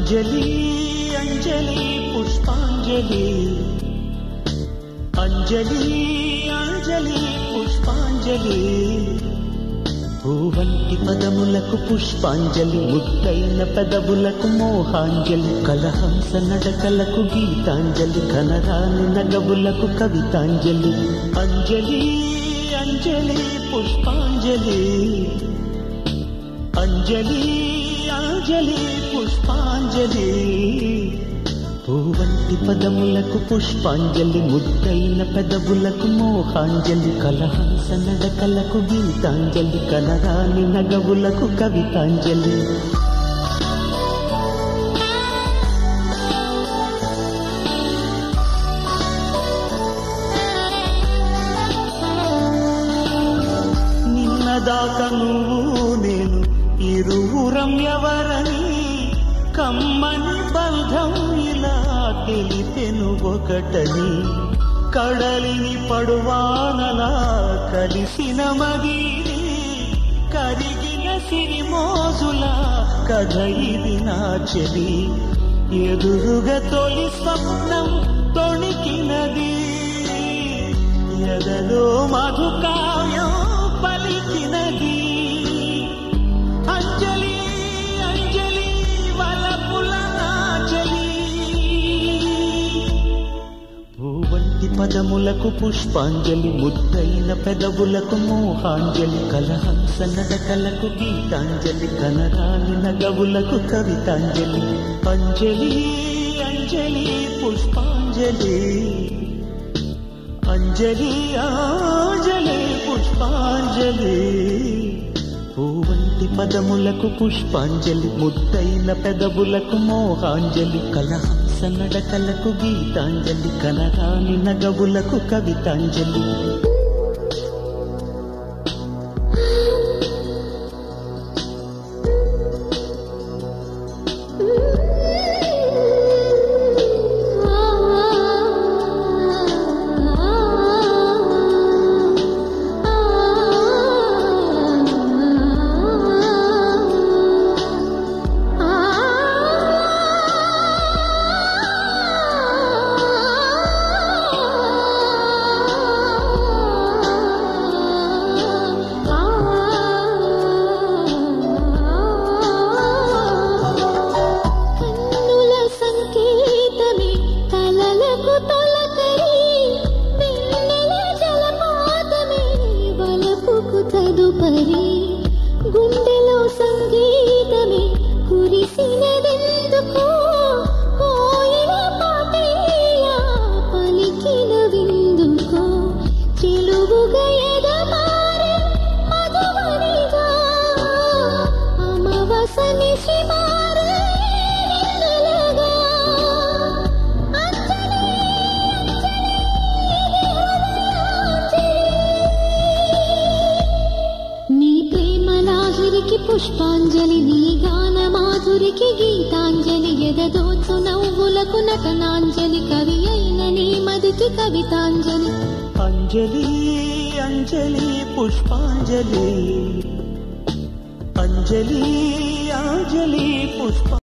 అంజలి అంజలి పుష్పాంజలి అంజలి అంజలి పుష్పాంజలి పూవంటి పదములకు పుష్పాంజలి ముద్దైన పెదవులకు మోహాంజలి కలహంస నడకలకు గీతాంజలి కనరాని నగవులకు కవితాంజలి అంజలి అంజలి పుష్పాంజలి అంజలి అంజలి పుష్పాంజలి పూవంటి పదములకు పుష్పాంజలి ముద్దైన పెదవులకు మోహాంజలి కలహంస నడకలకు గీతాంజలి కనరాని నగవులకు కవితాంజలి నిన్నదాకా నువ్వు నేను ఇరువురం ఎవరని కమ్మని బంధం ఇలా తెలిపెను ఒకటని కడలిని పడువానలా కలిసిన మదిని కరిగిన సిరిమోజుల కథ ఇది నా చెలి ఎదురుగా తొలి స్వప్నం తొణికినది ఎదలో మధుకావ్యం పలికినది అంజలి అంజలి వలపుల నాచలి పూవంటి పదములకు పుష్పాంజలి ముద్దైన పెదవులకు మోహాంజలి కలహంస నడకలకు గీతాంజలి కనరాని నగవులకు కవితాంజలి అంజలి అంజలి పుష్పాంజలి అంజలి అంజలి పుష్పాంజలి పూవంటి పదములకు పుష్పాంజలి ముద్దైన పెదవులకు మోహాంజలి కలహంస నడకలకు గీతాంజలి కనరాని నగవులకు కవితాంజలి కన్నుల సంకేతమే కలలకు తొలకరి వెన్నెల జలపాతమే వలపుకు తదుపరి గుండెలో సంగీతమే కురిసినదెందుకో కోయిల పాటేలా పలికిన విందుకో చెలువుగా ఎదమారే మధువనిగా అమవసని శ్రీమారే వెన్నెలగా అంజలి నీ ప్రేమ లాహిరికి పుష్పాంజలి నీ గాన మాధురికి గీతాంజలి ఎదదోచు నవ్వులకు నటనాంజలి కవి అయిన నీ మదికి కవితాంజలి అంజలి అంజలి పుష్పాంజలి అంజలి అంజలి పుష్ప